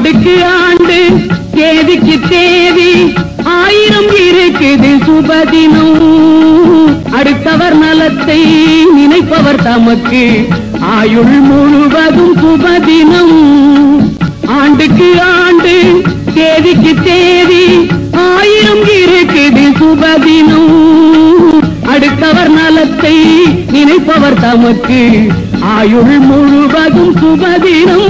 ஆண்டுக்கு ஆண்டு தேதிக்கு தேதி ஆயிரம் இருக்குது சுபதினம் அடுத்தவர் நலத்தை நினைப்பவர் தமக்கு ஆயுள் முழுவதும் சுபதினம் ஆண்டுக்கு ஆண்டு தேதிக்கு தேதி ஆயிரம் இருக்குது சுபதினம் அடுத்தவர் நலத்தை நினைப்பவர் தமக்கு ஆயுள் முழுவதும் சுபதினம்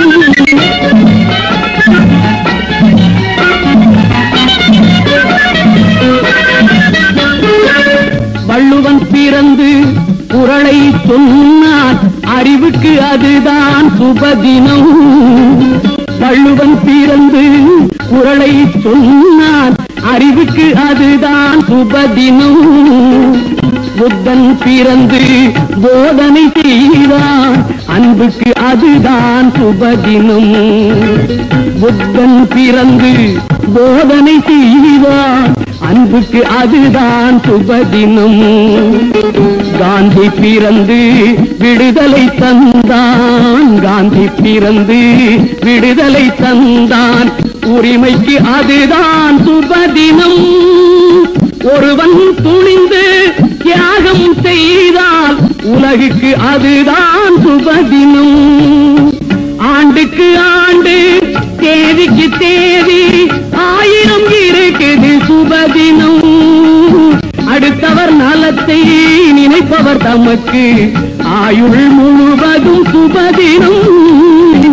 வள்ளுவன் பிறந்து குரலை சொன்னான் அறிவுக்கு அதுதான் சுபதினம் வள்ளுவன் பிறந்து குரலை சொன்னான் அறிவுக்கு அதுதான் சுபதினம் புத்தன் பிறந்து போதனை செய்தான் அன்புக்கு அதுதான் சுபதினம் புத்தன் பிறந்து போதனை செய்வான் அன்புக்கு அதுதான் சுபதினம் காந்தி பிறந்து விடுதலை தந்தான் காந்தி பிறந்து விடுதலை தந்தான் உரிமைக்கு அதுதான் சுபதினம் ஒருவன் துணிந்து தியாகம் செய்தால் உலகுக்கு அதுதான் சுபதினம் ஆண்டுக்கு ஆண்டு தேதிக்கு தேதி ஆயிரம் இருக்குது சுபதினம் அடுத்தவர் நலத்தை நினைப்பவர் தமக்கு ஆயுள் முழுவதும் சுபதினம்